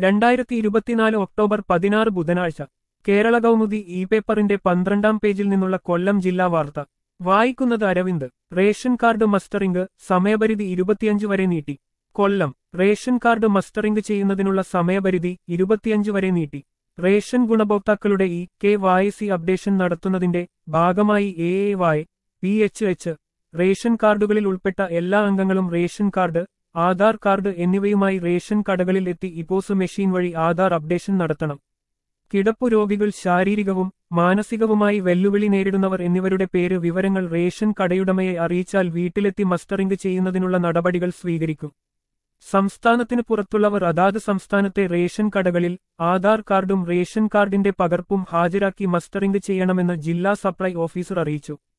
രണ്ടായിരത്തി ഇരുപത്തിനാല് ഒക്ടോബർ പതിനാറ് ബുധനാഴ്ച കേരള കൗമുദി ഇ പേപ്പറിന്റെ പന്ത്രണ്ടാം പേജിൽ നിന്നുള്ള കൊല്ലം ജില്ലാ വാർത്ത വായിക്കുന്നത് അരവിന്ദ് റേഷൻ കാർഡ് മസ്റ്ററിംഗ് സമയപരിധി ഇരുപത്തിയഞ്ച് വരെ നീട്ടി കൊല്ലം റേഷൻ കാർഡ് മസ്റ്ററിംഗ് ചെയ്യുന്നതിനുള്ള സമയപരിധി ഇരുപത്തിയഞ്ച് വരെ നീട്ടി റേഷൻ ഗുണഭോക്താക്കളുടെ E K Y C updation നടത്തുന്നതിന്റെ ഭാഗമായി A A Y P H H ration കാർഡുകളിൽ ഉൾപ്പെട്ട എല്ലാ അംഗങ്ങളും റേഷൻ കാർഡ് ആധാർ കാർഡ് എന്നിവയുമായി റേഷൻ കടകളിൽ എത്തി ഇപ്പോസ് മെഷീൻ വഴി ആധാർ അപ്ഡേഷൻ നടത്തണം കിടപ്പു രോഗികൾ ശാരീരികവും മാനസികവുമായി വെല്ലുവിളി നേരിടുന്നവർ എന്നിവരുടെ പേര് വിവരങ്ങൾ റേഷൻ കടയുടമയെ അറിയിച്ചാൽ വീട്ടിലെത്തി മസ്റ്ററിംഗ് ചെയ്യുന്നതിനുള്ള നടപടികൾ സ്വീകരിക്കും സംസ്ഥാനത്തിന് പുറത്തുള്ളവർ അതാത് സംസ്ഥാനത്തെ റേഷൻ കടകളിൽ ആധാർ കാർഡും റേഷൻ കാർഡിന്റെ പകർപ്പും ഹാജരാക്കി മസ്റ്ററിംഗ് ചെയ്യണമെന്ന് ജില്ലാ സപ്ലൈ ഓഫീസർ അറിയിച്ചു